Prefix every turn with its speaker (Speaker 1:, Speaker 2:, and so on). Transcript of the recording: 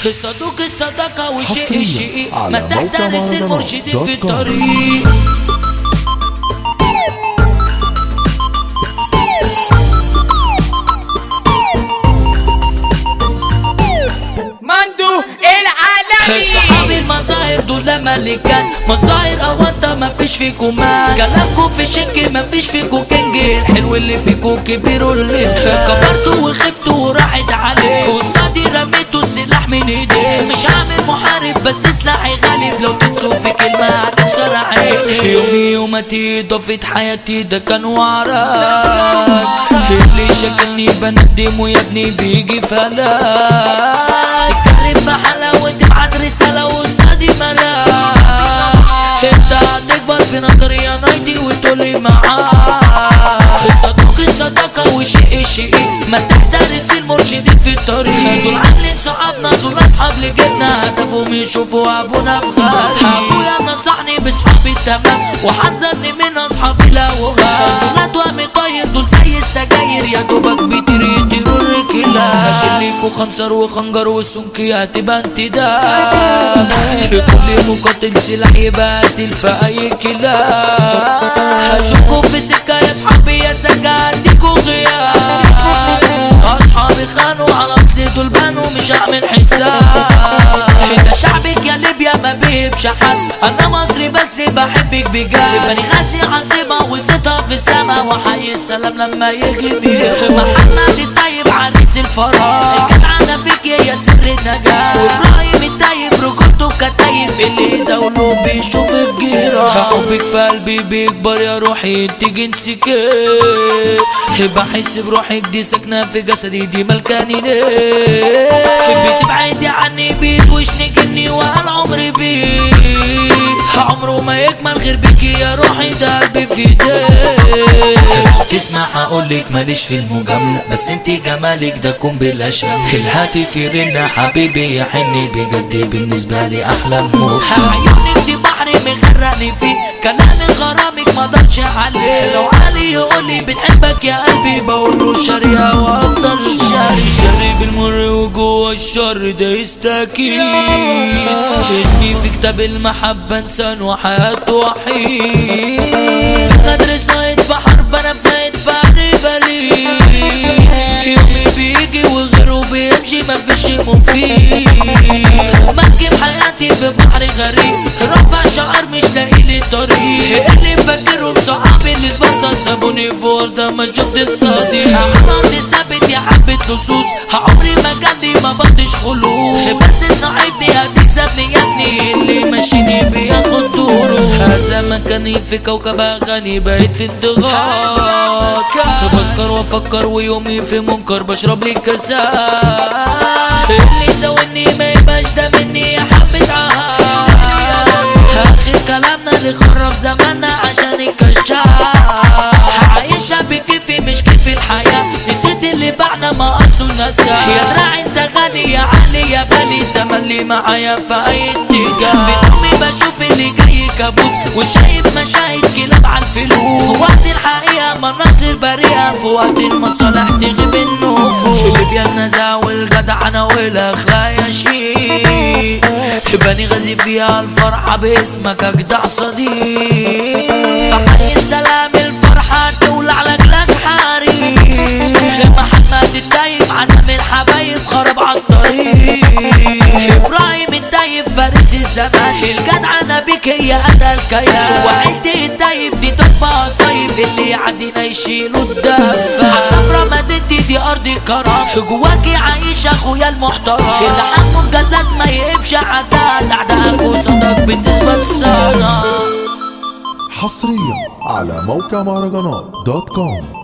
Speaker 1: صدوق الصداقة وشيء
Speaker 2: حصرياً
Speaker 1: شيء
Speaker 2: على
Speaker 1: ما
Speaker 2: موقع
Speaker 1: تحترس
Speaker 2: مهرجانات
Speaker 1: المرشدين
Speaker 2: دوت
Speaker 1: في
Speaker 2: كوم.
Speaker 1: الطريق
Speaker 3: مندو العالمي
Speaker 1: صحابي المظاهر دول ملكات مظاهر او انت ما فيش فيكو مان كلامكو في شك ما فيش فيكو كنج الحلو اللي فيكو كبير ولسه كبرتوا وخبتوا وراحت عليه قصادي رميتوا السلاح من ايديه مش عامل محارب بس سلاحي غالب لو تنسوا في كلمة هتكسر عيني يومي يومتي ضفت حياتي ده كان وعراك اللي شكلني بندم ويا ابني بيجي فلاك تتكلم بحلاوة تبعت رسالة وصادي ملاك انت هتكبر في نظري يا نايدي وتقولي معاك صدوق الصداقة وشيء شيء ما تحترس المرشدين في الطريق دول عاملين صحابنا دول اصحاب لجبنا هدفهم يشوفوا ابونا في غالي ابويا نصحني بصحابي تمام وحذرني من اصحابي الاوهام دول ادوامي طاير دول زي السجاير يا دوبك بيطير يطيروا الرجلة هشيل ليكوا خنصر وخنجر والسمكي هتبقى انتداب لكل مقاتل سلاح يبقى قتل في اي كلاب هشوفكوا في سكة يا صحابي يا سكة اديكوا غياب اصحابي خانوا على اصلي دول بانوا مش هعمل حساب انت شعبك يا ليبيا ما بيهبش حد انا مصري بس بحبك بجد بني غازي عاصمة وصيتها في السما وحي السلام لما يجي بيه محمد الطيب عريس الفرح الجدعنة فيك يا سر النجاة وابراهيم الطيب رجولته كتايب اللي زاوله بيشوف الجيرة حبك في قلبي بيكبر يا روحي انت جنسك ايه بحس بروحك دي ساكنة في جسدي دي ملكاني ليه بتبعدي عني بيدوشني جني وقال عمري بيك عمره ما يكمل غير بيكي يا روحي ده قلبي في ايديك تسمع هقولك ماليش في المجاملة بس انت جمالك ده كون بلا شك الهاتف يرن حبيبي يا حني بجد بالنسبة لي احلى موت عيونك دي بحر مغرقني فيه كلام غرامك ما ضلش عليه لو علي يقولي بنحبك يا قلبي بقول له شارية وافضل شاري شاري بالمر وجوه الشر ده يستكين اسمي في كتاب المحبة انسان وحياته وحيد في قدر صايد بحر انا فايت بعد بالي يومي بيجي وغيره بيمشي مفيش مفيد مركب حياتي في بحر غريب رافع شعر مش لاقي لي طريق اللي فاكرهم صحابي اللي سبارتا سابوني فوق ده ما شفت الصديق عملت ثابت يا حبة لصوص عمري ما جالي ما بدش خلوص بس صاحبني هتكسبني يا ابني اللي ماشيني بياخد دوره هذا مكاني في كوكب اغاني بقيت في الضغط بسكر وافكر ويومي في منكر بشرب لي كاسات اللي زودني ما يبقاش ده مني يا حبة عهد اخر كلامنا اللي خرف زماننا عشان الكشاف عايشة بكيفي مش كيف الحياة نسيت اللي بعنا ما اصله نسى يا دراعي انت غالي يا علي يا بالي تملي معايا في اي اتجاه بدومي بشوف اللي جاي كابوس وشايف مشاهد كلاب على الفلوس في وقت الحقيقة مناظر بريئة في وقت المصالح تغيب النفوس اللي بينزع والجدعنة والاخلاق يا شيء بني غازي فيها الفرحة باسمك اجدع صديق فحي السلام الفرحة تولع لك حريق محمد الدايب عزم الحبايب خرب عالطريق ابراهيم الدايب فارس الزمان الجدعنة بيك هي ادى الكيان وعيلتي الدايب دي طبها صيب اللي يعدينا يشيلوا الدفة عصام رمادتي دي ارض الكرم جواكي عايش اخويا المحترم اللي عنه مجلد ما يهبش عداد اعدائك وصدق بتثبت سنة
Speaker 2: حصريا على موقع مهرجانات دوت كوم